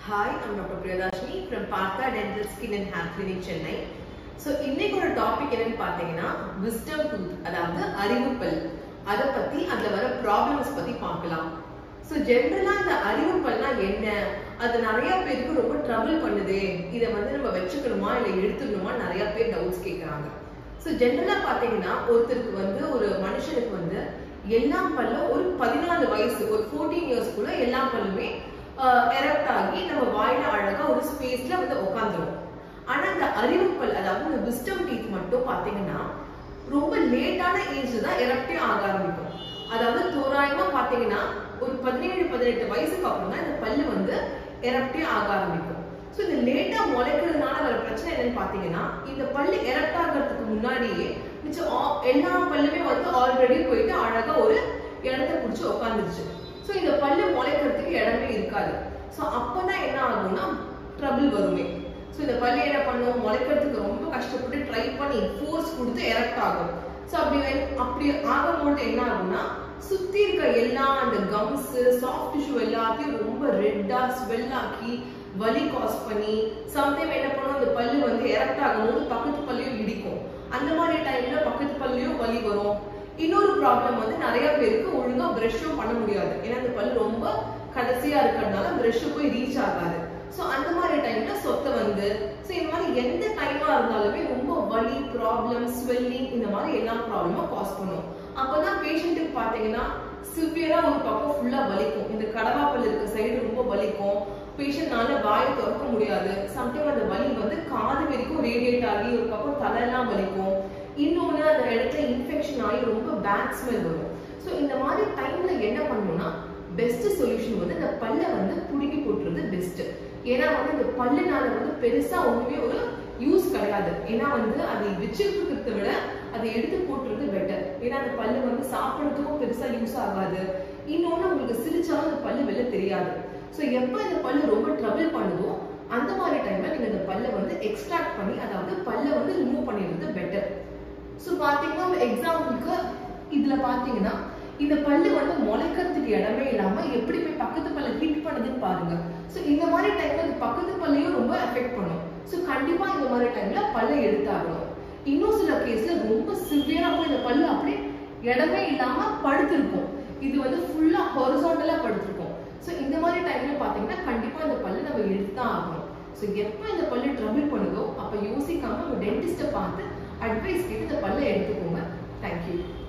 Hi, I'm Dr. Priyadashini from Partha Dental Skin and Hair Clinic, Chennai. So இன்னைக்கோட topic என்னன்னு பார்த்தீங்கன்னா wisdom tooth அதாவது அறிவுப்பல் அதை பத்தி அதுல வர ப்ராப்ளம்ஸ் பத்தி பார்க்கலாம் ஸோ ஜென்ரலா இந்த அறிவுப்பல்னா என்ன அது நிறைய பேருக்கு ரொம்ப ட்ரபிள் பண்ணுதே இதை வந்து நம்ம வச்சுக்கணுமா இல்லை எடுத்துக்கணுமா நிறைய பேர் டவுட்ஸ் கேட்குறாங்க ஸோ ஜென்ரலா பார்த்தீங்கன்னா ஒருத்தருக்கு வந்து ஒரு மனுஷனுக்கு வந்து எல்லா பல்லும் ஒரு பதினாலு வயசு ஒரு ஃபோர்டீன் இயர்ஸ்க்குள்ள எல்லா பல்லுமே எரப்ட் ஆகி நம்ம வாயில அழகா ஒரு ஸ்பேஸ்ல வந்து உட்காந்துரும் ஆனா இந்த அறிவுப்பல் அதாவது இந்த விஸ்டம் டீத் மட்டும் பாத்தீங்கன்னா ரொம்ப லேட்டான ஏஜ்ல தான் எரப்டே ஆக ஆரம்பிக்கும் அதாவது தோராயமா பாத்தீங்கன்னா ஒரு பதினேழு பதினெட்டு வயசுக்கு அப்புறம் தான் இந்த பல்லு வந்து எரப்டே ஆக ஆரம்பிக்கும் ஸோ இந்த லேட்டா முளைக்கிறதுனால வர பிரச்சனை என்னன்னு பாத்தீங்கன்னா இந்த பல்லு எரப்ட் ஆகிறதுக்கு முன்னாடியே மிச்சம் எல்லா பல்லுமே வந்து ஆல்ரெடி போயிட்டு அழகா ஒரு இடத்த பிடிச்சி உட்காந்துருச்சு ஸோ இந்த பல்லு முளைக்கிறதுக்கு இடமே இருக்காது ஸோ அப்பதான் என்ன ஆகும்னா ட்ரபிள் வருமே ஸோ இந்த பல்லு என்ன பண்ணும் முளைக்கிறதுக்கு ரொம்ப கஷ்டப்பட்டு ட்ரை பண்ணி ஃபோர்ஸ் கொடுத்து எரக்ட் ஆகும் ஸோ அப்படி அப்படி ஆகும்போது என்ன ஆகும்னா சுத்தி இருக்க எல்லா அந்த கம்ஸ் சாஃப்ட் டிஷ்யூ எல்லாத்தையும் ரொம்ப ரெட்டா ஸ்வெல் ஆக்கி வலி காஸ் பண்ணி சம்டைம் என்ன பண்ணும் இந்த பல்லு வந்து எரக்ட் ஆகும்போது பக்கத்து பல்லையும் இடிக்கும் அந்த மாதிரி டைம்ல பக்கத்து பல்லையும் வலி வரும் இன்னொரு ப்ராப்ளம் வந்து நிறைய பேருக்கு ஒழுங்கா பிரஷும் பண்ண முடியாது ஏன்னா இந்த பல்லு ரொம்ப கடைசியா இருக்கிறதுனால பிரஷ் போய் ரீச் ஆகாது ஸோ அந்த மாதிரி டைம்ல சொத்தை வந்து ஸோ இந்த மாதிரி எந்த டைமா இருந்தாலுமே ரொம்ப வலி ப்ராப்ளம் ஸ்வெல்லிங் இந்த மாதிரி எல்லா ப்ராப்ளமும் காஸ் பண்ணும் அப்பதான் பேஷண்ட்டுக்கு பார்த்தீங்கன்னா சிவியரா ஒரு பக்கம் ஃபுல்லா வலிக்கும் இந்த கடவாப்பல் இருக்க சைடு ரொம்ப வலிக்கும் பேஷண்ட்னால வாயை திறக்க முடியாது சம்டைம் அந்த வலி வந்து காது வரைக்கும் ரேடியேட் ஆகி ஒரு பக்கம் தலையெல்லாம் வலிக்கும் இன்னொன்று அந்த இடத்துல இன்ஃபெக்ஷன் ஆகி ரொம்ப பேட் ஸ்மெல் வரும் ஸோ இந்த மாதிரி டைம்ல என்ன பண்ணணும்னா பெஸ்ட் சொல்யூஷன் வந்து இந்த பல்லை வந்து புடுங்கி போட்டுறது பெஸ்ட் ஏன்னா வந்து இந்த பல்லுனால வந்து பெருசா ஒண்ணுமே ஒரு யூஸ் கிடையாது ஏன்னா வந்து அதை வச்சிருக்கிறத விட அதை எடுத்து போட்டுறது பெட்டர் ஏன்னா அந்த பல்லு வந்து சாப்பிட்றதுக்கும் பெருசா யூஸ் ஆகாது இன்னொன்னு உங்களுக்கு சிரிச்சாலும் அந்த பல்லு வெளில தெரியாது ஸோ எப்போ இந்த பல்லு ரொம்ப ட்ரபிள் பண்ணுதோ அந்த மாதிரி டைம்ல நீங்க இந்த பல்லை வந்து எக்ஸ்ட்ராக்ட் பண்ணி அதாவது பல்லை வந்து ரிமூவ் பண்ணிடுறது பெட்டர் ஸோ பாத்தீங்கன்னா எக்ஸாம்பிளுக்கு இதுல பாத்தீங்கன்னா இந்த பல்லு வந்து முளைக்கிறதுக்கு இடமே இல்லாம எப்படி போய் பக்கத்து பல்ல ஹிட் பண்ணுதுன்னு பாருங்க ஸோ இந்த மாதிரி டைம்ல இந்த பக்கத்து பல்லையும் ரொம்ப எஃபெக்ட் பண்ணும் ஸோ கண்டிப்பா இந்த மாதிரி டைம்ல பல்லை எடுத்தாகணும் இன்னும் சில கேஸ்ல ரொம்ப சிவியரா போய் இந்த பல்லு அப்படியே இடமே இல்லாம படுத்திருக்கும் இது வந்து ஃபுல்லா ஹொரிசாண்டலா படுத்திருக்கும் ஸோ இந்த மாதிரி டைம்ல பாத்தீங்கன்னா கண்டிப்பா இந்த பல்லு நம்ம எடுத்துதான் ஆகணும் ஸோ எப்போ இந்த பல்லு ட்ரபிள் பண்ணுதோ அப்போ யோசிக்காம உங்க டென்டிஸ்ட்டை பார்த்து அட்வைஸ் கேட்டு இந்த பல்லை எடுத்துக்கோங்க தேங்க்யூ